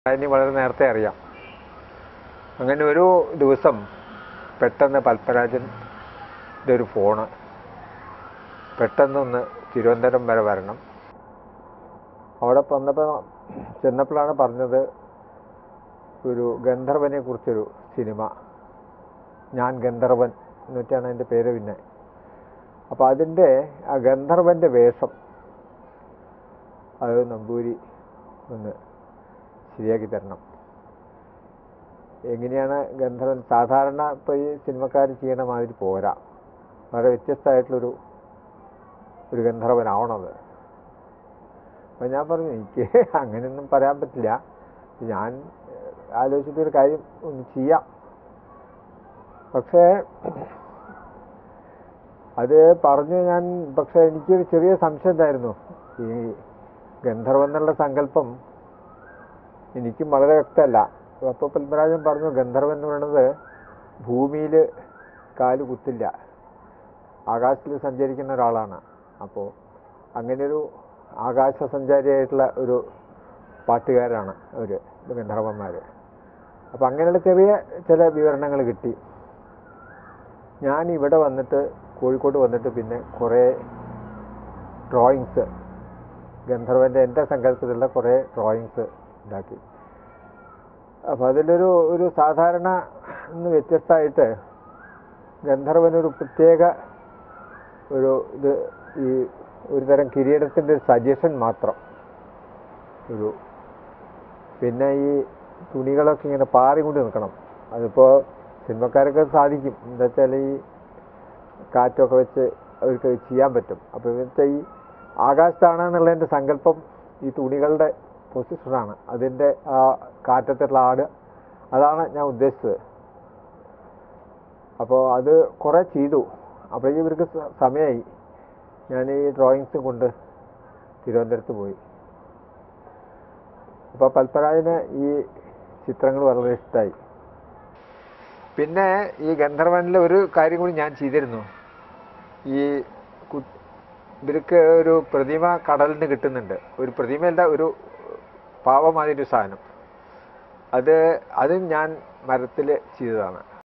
അതിന് വളരെ നേരത്തെ അറിയാം അങ്ങനെ ഒരു ദിവസം പെട്ടെന്ന് പത്മരാജൻ്റെ ഒരു ഫോണ് പെട്ടെന്നൊന്ന് തിരുവനന്തപുരം വരെ വരണം അവിടെ വന്നപ്പോൾ ചെന്നപ്പോഴാണ് പറഞ്ഞത് ഒരു ഗന്ധർവനെ കുറിച്ചൊരു സിനിമ ഞാൻ ഗന്ധർവൻ എന്നിട്ടാണ് അതിൻ്റെ പേര് പിന്നെ അപ്പോൾ അതിൻ്റെ ആ ഗന്ധർവൻ്റെ വേഷം അത് നമ്പൂരി ഒന്ന് ശരിയാക്കി തരണം എങ്ങനെയാണ് ഗന്ധർവൻ സാധാരണ ഇപ്പോൾ ഈ സിനിമക്കാർ ചെയ്യണ മാതിരി പോരാ വളരെ വ്യത്യസ്തമായിട്ടുള്ളൊരു ഒരു ഗന്ധർവനാവണത് അപ്പോൾ ഞാൻ പറഞ്ഞു എനിക്ക് അങ്ങനെയൊന്നും പറയാൻ പറ്റില്ല ഞാൻ ഏഹ്, ആലോചിച്ചിട്ടൊരു കാര്യം ഒന്ന് ചെയ്യാം പക്ഷേ അത് പറഞ്ഞു ഞാൻ പക്ഷേ എനിക്കൊരു ചെറിയ സംശയം ഉണ്ടായിരുന്നു ഈ ഗന്ധർവൻ എന്നുള്ള സങ്കല്പം എനിക്കും വളരെ വ്യക്തമല്ല അപ്പോൾ പത്മരാജൻ പറഞ്ഞു ഗന്ധർവൻ എന്ന് പറയുന്നത് ഭൂമിയിൽ കാല് കുത്തില്ല ആകാശത്തിൽ സഞ്ചരിക്കുന്ന ഒരാളാണ് അപ്പോൾ അങ്ങനെയൊരു ആകാശ സഞ്ചാരിയായിട്ടുള്ള ഒരു പാട്ടുകാരാണ് അവർ ഗന്ധർവന്മാർ അപ്പോൾ അങ്ങനെയുള്ള ചെറിയ ചില വിവരണങ്ങൾ കിട്ടി ഞാൻ ഇവിടെ വന്നിട്ട് കോഴിക്കോട് വന്നിട്ട് പിന്നെ കുറേ ഡ്രോയിങ്സ് ഗന്ധർവൻ്റെ എൻ്റെ സങ്കല്പത്തിലുള്ള കുറേ ഡ്രോയിങ്സ് ഉണ്ടാക്കി അപ്പോൾ അതിലൊരു ഒരു സാധാരണ നിന്ന് വ്യത്യസ്തമായിട്ട് ഗന്ധർവനൊരു പ്രത്യേക ഒരു ഇത് ഈ ഒരു തരം കിരീടത്തിൻ്റെ ഒരു സജഷൻ മാത്രം ഒരു പിന്നെ ഈ തുണികളൊക്കെ ഇങ്ങനെ പാറിക്കൊണ്ട് നിൽക്കണം അതിപ്പോൾ സിനിമക്കാരൊക്കെ സാധിക്കും എന്താ വെച്ചാൽ ഈ കാറ്റൊക്കെ വെച്ച് അവർക്ക് ചെയ്യാൻ പറ്റും അപ്പോൾ ഇവിടുത്തെ ഈ ആകാശത്താണ് എന്നുള്ളതിൻ്റെ സങ്കല്പം ഈ തുണികളുടെ പൊസിഷനാണ് അതിൻ്റെ ആ കാറ്റത്തുള്ള ആട് അതാണ് ഞാൻ ഉദ്ദേശിച്ചത് അപ്പോൾ അത് കുറേ ചെയ്തു അപ്പോൾ ഇവർക്ക് സ- സമയമായി ഞാൻ ഈ ഡ്രോയിങ്സ് കൊണ്ട് തിരുവനന്തപുരത്ത് പോയി അപ്പോൾ പത്മരാജന് ഈ ചിത്രങ്ങൾ വളരെ ഇഷ്ടമായി പിന്നെ ഈ ഗന്ധർവനിലെ ഒരു കാര്യം കൂടി ഞാൻ ചെയ്തിരുന്നു ഈ കു- ഇവർക്ക് ഒരു പ്രതിമ കടലിൽ നിന്ന് കിട്ടുന്നുണ്ട് ഒരു പ്രതിമയല്ല ഒരു പാവമാതിരി ഒരു സാധനം അത് അതും ഞാൻ മരത്തിൽ ചെയ്തതാണ്